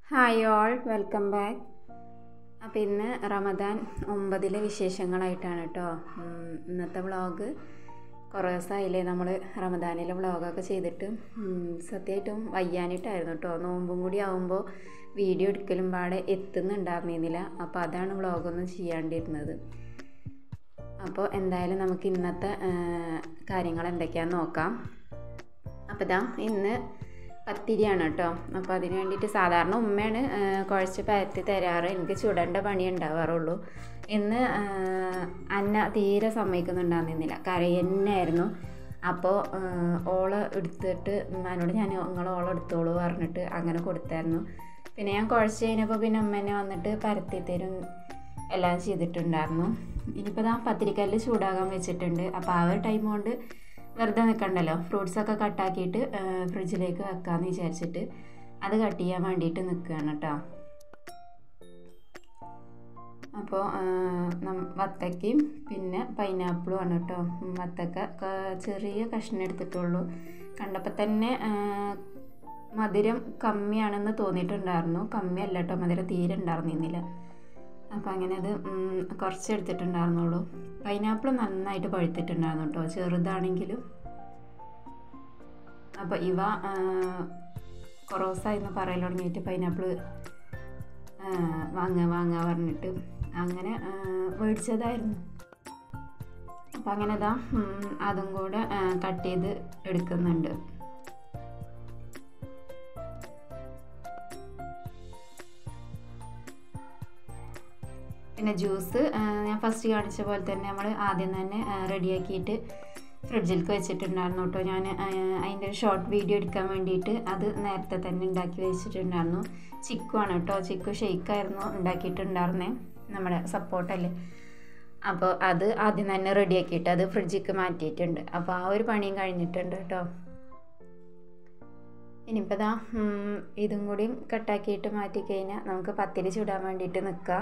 hi all welcome back അപ്പോൾ ഇന്ന് റമദാൻ ഒമ്പതിലെ വിശേഷങ്ങളായിട്ടാണ് കേട്ടോ ഉം, ഇന്നത്തെ വ്ളോഗ് കുറേ ദിവസമായില്ലേ നമ്മൾ റമദാനിലെ വ്ളോഗൊക്കെ ചെയ്തിട്ട് ഉം, സത്യമായിട്ടും വയ്യാനിട്ടായിരുന്നു കേട്ടോ നോമ്പും കൂടി ആകുമ്പോൾ വീഡിയോ എടുക്കലും പാടെ എത്തുന്നുണ്ടായിരുന്നില്ല അപ്പോൾ അതാണ് വ്ളോഗൊന്നും ചെയ്യാണ്ടിരുന്നത് അപ്പോൾ എന്തായാലും നമുക്ക് ഇന്നത്തെ ആ, കാര്യങ്ങൾ എന്തൊക്കെയാണെന്ന് നോക്കാം അപ്പോൾ ഇതാ ഇന്ന് പത്തിരിയാണ് കേട്ടോ അപ്പോൾ അതിന് വേണ്ടിയിട്ട് സാധാരണ ഉമ്മയാണ് ആ, കുഴച്ച് പരത്തി തരാറ് എനിക്ക് ചുടേണ്ട പണി ഉണ്ടാവാറുള്ളൂ ഇന്ന് ആ, അന്ന തീരെ സമ്മതിക്കുന്നുണ്ടാകുന്നില്ല കറി തന്നെയായിരുന്നു അപ്പോൾ ആ, ഓള് എടുത്തിട്ട് ഉമ്മാനോട് ഞാൻ നിങ്ങൾ ഓളെ എടുത്തോളൂ പറഞ്ഞിട്ട് അങ്ങനെ കൊടുത്തായിരുന്നു പിന്നെ ഞാൻ കുഴച്ച് കഴിഞ്ഞപ്പോൾ പിന്നെ ഉമ്മ തന്നെ വന്നിട്ട് പരത്തി തരും എല്ലാം ചെയ്തിട്ടുണ്ടായിരുന്നു ഇനിയിപ്പോൾ ദാ പത്തിരിക്കല്ല് ചൂടാകാൻ വെച്ചിട്ടുണ്ട് അപ്പോൾ ആ ഒരു ടൈം കൊണ്ട് വെറുതെ നിൽക്കണ്ടല്ലോ ഫ്രൂട്ട്സൊക്കെ കട്ടാക്കിയിട്ട് ഫ്രിഡ്ജിലേക്ക് വെക്കാമെന്ന് വിചാരിച്ചിട്ട് അത് കട്ട് ചെയ്യാൻ വേണ്ടിയിട്ട് നിൽക്കുകയാണ് കേട്ടോ അപ്പോൾ വത്തക്കയും പിന്നെ പൈനാപ്പിളും ആണ് കേട്ടോ ഉം, വത്തക്ക ക- ചെറിയ കഷ്ണം എടുത്തിട്ടുള്ളൂ കണ്ടപ്പോൾ തന്നെ ആ, മധുരം കമ്മിയാണെന്ന് തോന്നിയിട്ടുണ്ടായിരുന്നു കമ്മിയല്ല കേട്ടോ മധുരം തീരെ ഉണ്ടായിരുന്നില്ല അപ്പോൾ അങ്ങനെ അത് ഉം, കുറച്ച് എടുത്തിട്ടുണ്ടായിരുന്നുള്ളൂ പൈനാപ്പിൾ നന്നായിട്ട് പഴുത്തിട്ടുണ്ടായിരുന്നു കേട്ടോ ചെറുതാണെങ്കിലും അപ്പോൾ ഇവ കൊറോസ എന്ന് പറയൽ തുടങ്ങിയിട്ട് പൈനാപ്പിൾ വാങ്ങുക വാങ്ങുക പറഞ്ഞിട്ട് അങ്ങനെ ആ, മേടിച്ചതായിരുന്നു അപ്പം അങ്ങനെ ഇതാ ഉം, അതും കൂടെ കട്ട് ചെയ്ത് എടുക്കുന്നുണ്ട് പിന്നെ ജ്യൂസ് ഞാൻ ഫസ്റ്റ് കാണിച്ച പോലെ തന്നെ നമ്മൾ ആദ്യം തന്നെ റെഡിയാക്കിയിട്ട് ഫ്രിഡ്ജിലേക്ക് വെച്ചിട്ടുണ്ടായിരുന്നു കേട്ടോ ഞാൻ അതിൻ്റെ ഒരു ഷോർട്ട് വീഡിയോ എടുക്കാൻ വേണ്ടിയിട്ട് അത് നേരത്തെ തന്നെ ഉണ്ടാക്കി വെച്ചിട്ടുണ്ടായിരുന്നു ചിക്കു ആണ് കേട്ടോ ചിക്കു ഷെയ്ക്കായിരുന്നു ഉണ്ടാക്കിയിട്ടുണ്ടായിരുന്നേ നമ്മുടെ സപ്പോർട്ടല്ലേ അപ്പോൾ അത് ആദ്യം തന്നെ റെഡിയാക്കിയിട്ട് അത് ഫ്രിഡ്ജിലേക്ക് മാറ്റിയിട്ടുണ്ട് അപ്പോൾ ആ ഒരു പണിയും കഴിഞ്ഞിട്ടുണ്ട് കേട്ടോ ഇനിയിപ്പോൾ ദാ ഉം, ഇതും കൂടിയും കട്ടാക്കിയിട്ട് മാറ്റി കഴിഞ്ഞാൽ നമുക്ക് പത്തിരി ചുടാൻ വേണ്ടിയിട്ട് നിൽക്കാം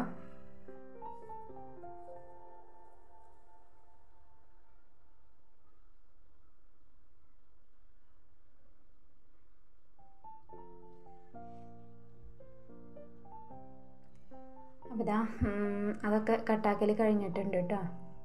അപ്പോൾ ഇതാ ഉം, അതൊക്കെ കട്ടാക്കൽ കഴിഞ്ഞിട്ടുണ്ട് കേട്ടോ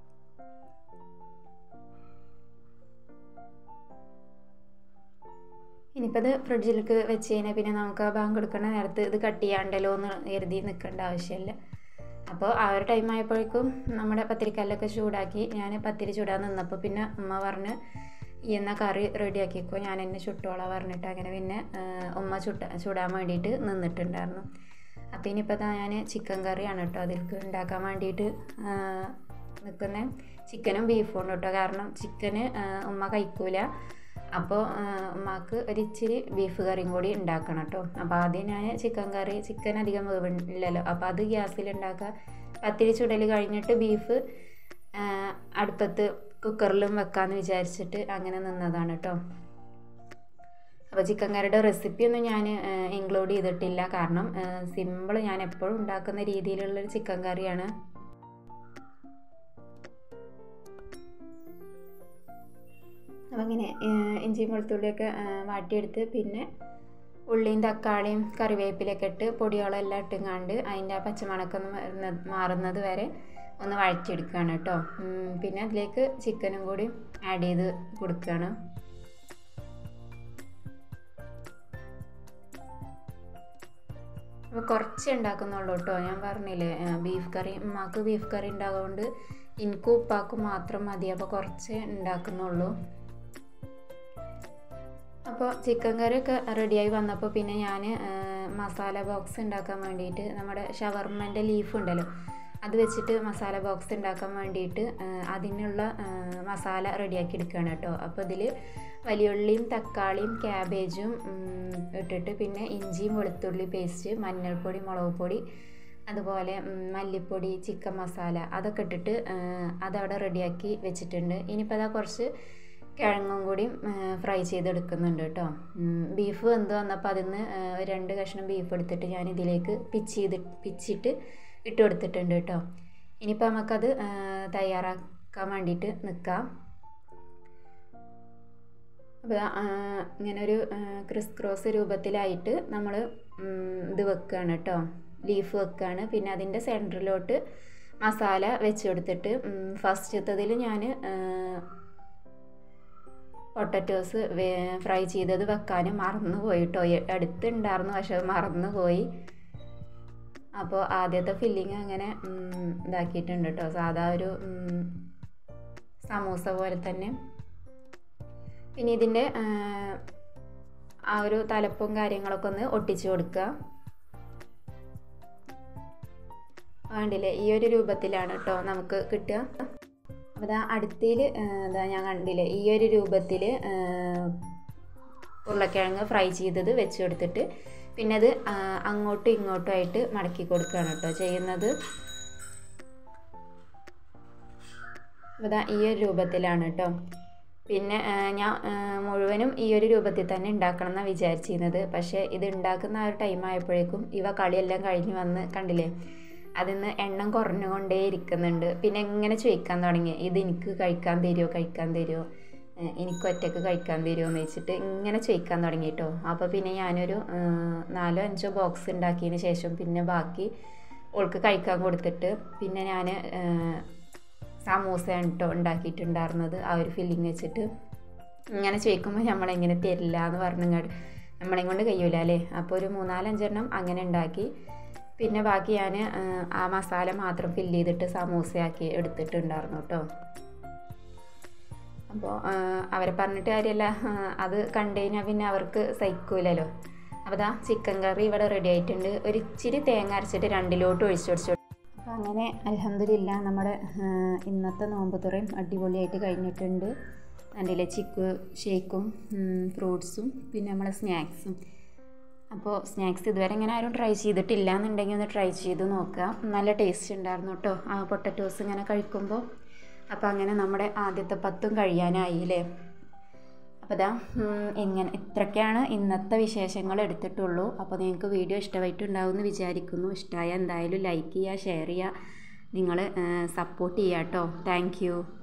ഇനിയിപ്പോൾ ഇത് ഫ്രിഡ്ജിലേക്ക് വെച്ച് കഴിഞ്ഞാൽ പിന്നെ നമുക്ക് ആ ബാങ്ക് കൊടുക്കുന്ന നേരത്ത് ഇത് കട്ട് ചെയ്യാണ്ടല്ലോ എന്ന് കരുതി നിൽക്കേണ്ട ആവശ്യമില്ല അപ്പോൾ ആ ഒരു ടൈം ആയപ്പോഴേക്കും നമ്മുടെ പത്തിരിക്കല്ലൊക്കെ ചൂടാക്കി ഞാൻ പത്തിരി ചൂടാൻ നിന്നപ്പോൾ പിന്നെ ഉമ്മ പറഞ്ഞ് ഈ എന്ന കറി റെഡിയാക്കിക്കോ ഞാൻ എന്നെ ചുട്ടോളാം പറഞ്ഞിട്ട് അങ്ങനെ പിന്നെ ആ, ഉമ്മ ചുട്ട ചൂടാൻ വേണ്ടിയിട്ട് നിന്നിട്ടുണ്ടായിരുന്നു അപ്പോൾ ഇനിയിപ്പോൾ ഞാൻ ചിക്കൻ കറിയാണ് കേട്ടോ അതിലേക്ക് ഉണ്ടാക്കാൻ വേണ്ടിയിട്ട് നിൽക്കുന്നത് ചിക്കനും ബീഫും ഉണ്ട് കേട്ടോ കാരണം ചിക്കന് ഉമ്മ കഴിക്കൂല അപ്പോൾ ഉമ്മാക്ക് ഒരു ഇച്ചിരി ബീഫ് കറിയും കൂടി ഉണ്ടാക്കണം കേട്ടോ അപ്പോൾ ആദ്യം ഞാൻ ചിക്കൻ കറി ചിക്കൻ അധികം വേവില്ലല്ലോ അപ്പോൾ അത് ഗ്യാസിൽ ഉണ്ടാക്കുക പത്തിരി ചുടൽ കഴിഞ്ഞിട്ട് ബീഫ് ആ, അടുപ്പത്ത് കുക്കറിലും വെക്കാമെന്ന് വിചാരിച്ചിട്ട് അങ്ങനെ നിന്നതാണ് കേട്ടോ അപ്പോൾ ചിക്കൻ കറിയുടെ റെസിപ്പി ഒന്നും ഞാൻ ഇൻക്ലൂഡ് ചെയ്തിട്ടില്ല കാരണം സിമ്പിൾ ഞാൻ എപ്പോഴും ഉണ്ടാക്കുന്ന രീതിയിലുള്ളൊരു ചിക്കൻ കറിയാണ് അപ്പം ഇങ്ങനെ ഇഞ്ചിയും വെളുത്തുള്ളിയൊക്കെ ആ, വാട്ടിയെടുത്ത് പിന്നെ ഉള്ളിയും തക്കാളിയും കറിവേപ്പിലൊക്കെ ഇട്ട് പൊടികളെല്ലാം ഇട്ടുങ്ങാണ്ട് അതിൻ്റെ ആ പച്ചമണക്കൊന്ന് വരുന്നത് മാറുന്നത് വരെ ഒന്ന് വഴറ്റിയെടുക്കുകയാണ് കേട്ടോ ഉം, പിന്നെ അതിലേക്ക് ചിക്കനും കൂടി ആഡ് ചെയ്ത് കൊടുക്കുകയാണ് അപ്പോൾ കുറച്ച് ഉണ്ടാക്കുന്നുള്ളൂ കേട്ടോ ഞാൻ പറഞ്ഞില്ലേ ആ, ബീഫ് കറി ഉമ്മാക്ക് ബീഫ് കറി ഉണ്ടാകുകൊണ്ട് എനിക്കും ഉപ്പാക്കും മാത്രം മതി അപ്പോൾ കുറച്ച് ഉണ്ടാക്കുന്നുള്ളൂ അപ്പോൾ ചിക്കൻ കറിയൊക്കെ റെഡിയായി വന്നപ്പോൾ പിന്നെ ഞാൻ മസാല ബോക്സ് ഉണ്ടാക്കാൻ വേണ്ടിയിട്ട് നമ്മുടെ ഷവർമ്മൻ്റെ ലീഫ് ഉണ്ടല്ലോ അത് വെച്ചിട്ട് മസാല ബോക്സ് ഉണ്ടാക്കാൻ വേണ്ടിയിട്ട് ആ, അതിനുള്ള ആ, മസാല റെഡിയാക്കി എടുക്കുകയാണ് കേട്ടോ അപ്പോൾ ഇതിൽ വലിയുള്ളിയും തക്കാളിയും ക്യാബേജും ഉം, ഇട്ടിട്ട് പിന്നെ ഇഞ്ചിയും വെളുത്തുള്ളി പേസ്റ്റ് മഞ്ഞൾപ്പൊടി മുളക് പൊടി അതുപോലെ ഉം, മല്ലിപ്പൊടി ചിക്കൻ മസാല അതൊക്കെ ഇട്ടിട്ട് ആ, അതവിടെ റെഡിയാക്കി വെച്ചിട്ടുണ്ട് ഇനിയിപ്പോൾ അതാ കുറച്ച് കിഴങ്ങും കൂടി ഫ്രൈ ചെയ്തെടുക്കുന്നുണ്ട് കേട്ടോ ബീഫ് വെന്ത് വന്നപ്പോൾ അതിൽ നിന്ന് രണ്ട് കഷ്ണം ബീഫ് എടുത്തിട്ട് ഞാൻ ഇതിലേക്ക് പിച്ച് ചെയ്ത് പിച്ചിട്ട് ഇട്ട് കൊടുത്തിട്ടുണ്ട് കേട്ടോ ഇനിയിപ്പോൾ നമുക്കത് ആ, തയ്യാറാക്കാൻ വേണ്ടിയിട്ട് നിൽക്കാം അപ്പോൾ ഇങ്ങനെ ഒരു ക്രിസ് ക്രോസ് രൂപത്തിലായിട്ട് നമ്മൾ ഇത് വെക്കുകയാണ് കേട്ടോ ലീഫ് വെക്കുകയാണ് പിന്നെ അതിൻ്റെ സെൻറ്ററിലോട്ട് മസാല വെച്ച് കൊടുത്തിട്ട് ഫസ്റ്റത്തതിൽ ഞാൻ പൊട്ടറ്റോസ് ഫ്രൈ ചെയ്തത് വെക്കാനും മറന്നു പോയി കേട്ടോ അടുത്തുണ്ടായിരുന്നു പക്ഷെ അത് മറന്നു പോയി അപ്പോൾ ആദ്യത്തെ ഫില്ലിങ് അങ്ങനെ ഇതാക്കിയിട്ടുണ്ട് കേട്ടോ സാധാ ഒരു സമൂസ പോലെ തന്നെ പിന്നെ ഇതിൻ്റെ ആ ഒരു തലപ്പും കാര്യങ്ങളൊക്കെ ഒന്ന് ഒട്ടിച്ചു കൊടുക്കുക വേണ്ടില്ലേ ഈ ഒരു രൂപത്തിലാണ് കേട്ടോ നമുക്ക് കിട്ടുക അപ്പോൾ ഇതാ അടുത്തിൽ എന്താ ഞാൻ കണ്ടില്ലേ ഈ ഒരു രൂപത്തിൽ ഉരുളക്കിഴങ്ങ് ഫ്രൈ ചെയ്തത് വെച്ച് കൊടുത്തിട്ട് പിന്നെ അത് അങ്ങോട്ടും ഇങ്ങോട്ടും ആയിട്ട് മടക്കി കൊടുക്കുകയാണ് കേട്ടോ ചെയ്യുന്നത് ഇതാ ഈ ഒരു രൂപത്തിലാണ് കേട്ടോ പിന്നെ ഞാൻ മുഴുവനും ഈ ഒരു രൂപത്തിൽ തന്നെ ഉണ്ടാക്കണം എന്നാണ് വിചാരിച്ചിരുന്നത് പക്ഷേ ഇത് ഉണ്ടാക്കുന്ന ആ ഒരു ടൈം ആയപ്പോഴേക്കും ഇവ കളിയെല്ലാം കഴിഞ്ഞ് വന്ന് കണ്ടില്ലേ അതിൽ നിന്ന് എണ്ണം കുറഞ്ഞുകൊണ്ടേ ഇരിക്കുന്നുണ്ട് പിന്നെ എങ്ങനെ ചോദിക്കാൻ തുടങ്ങി ഇത് എനിക്ക് കഴിക്കാൻ തരുമോ കഴിക്കാൻ തരുമോ എനിക്ക് ഒറ്റക്ക് കഴിക്കാൻ തരുമോ എന്ന് വെച്ചിട്ട് ഇങ്ങനെ ചോദിക്കാൻ തുടങ്ങി കേട്ടോ അപ്പോൾ പിന്നെ ഞാനൊരു നാലോ അഞ്ചോ ബോക്സ് ഉണ്ടാക്കിയതിന് ശേഷം പിന്നെ ബാക്കി ഓൾക്ക് കഴിക്കാൻ കൊടുത്തിട്ട് പിന്നെ ഞാൻ സമൂസയാണ് കേട്ടോ ഉണ്ടാക്കിയിട്ടുണ്ടായിരുന്നത് ആ ഒരു ഫില്ലിങ് വെച്ചിട്ട് ഇങ്ങനെ ചോദിക്കുമ്പോൾ നമ്മളെങ്ങനെ തരില്ല എന്ന് പറഞ്ഞങ്ങാട് നമ്മളെ കൊണ്ട് കഴിയൂല അല്ലേ അപ്പോൾ ഒരു മൂന്നാലഞ്ചെണ്ണം അങ്ങനെ ഉണ്ടാക്കി പിന്നെ ബാക്കി ഞാൻ ആ മസാല മാത്രം ഫില്ല് ചെയ്തിട്ട് സമൂസയാക്കി എടുത്തിട്ടുണ്ടായിരുന്നു കേട്ടോ അപ്പോൾ അവരെ പറഞ്ഞിട്ട് കാര്യമല്ല അത് കണ്ടു കഴിഞ്ഞാൽ പിന്നെ അവർക്ക് സഹിക്കൂലല്ലോ അപ്പോൾ ദാ ചിക്കൻ കറി ഇവിടെ റെഡി ആയിട്ടുണ്ട് ഒരു ഇച്ചിരി തേങ്ങ അരച്ചിട്ട് രണ്ടിലോട്ട് ഒഴിച്ചു കൊടുത്തു അപ്പോൾ അങ്ങനെ അലഹമില്ല നമ്മുടെ ഇന്നത്തെ നോമ്പ് തുറയും അടിപൊളിയായിട്ട് കഴിഞ്ഞിട്ടുണ്ട് അതിൻ്റെ ചിക്കു ഷേക്കും ഫ്രൂട്ട്സും പിന്നെ നമ്മളെ സ്നാക്സും അപ്പോൾ സ്നാക്സ് ഇതുവരെ ഇങ്ങനെ ആരും ട്രൈ ചെയ്തിട്ടില്ല എന്നുണ്ടെങ്കിൽ ഒന്ന് ട്രൈ ചെയ്ത് നോക്കുക നല്ല ടേസ്റ്റ് ഉണ്ടായിരുന്നു കേട്ടോ ആ പൊട്ടറ്റോസ് ഇങ്ങനെ കഴിക്കുമ്പോൾ അപ്പോൾ അങ്ങനെ നമ്മുടെ ആദ്യത്തെ പത്തും കഴിയാനായില്ലേ അപ്പോൾ ഇതാ ഇങ്ങനെ ഇത്രയ്ക്കാണ് ഇന്നത്തെ വിശേഷങ്ങൾ എടുത്തിട്ടുള്ളൂ അപ്പോൾ നിങ്ങൾക്ക് വീഡിയോ ഇഷ്ടമായിട്ടുണ്ടാവുമെന്ന് വിചാരിക്കുന്നു ഇഷ്ടമായ എന്തായാലും ലൈക്ക് ചെയ്യുക ഷെയർ ചെയ്യുക നിങ്ങൾ സപ്പോർട്ട് ചെയ്യുക കേട്ടോ താങ്ക്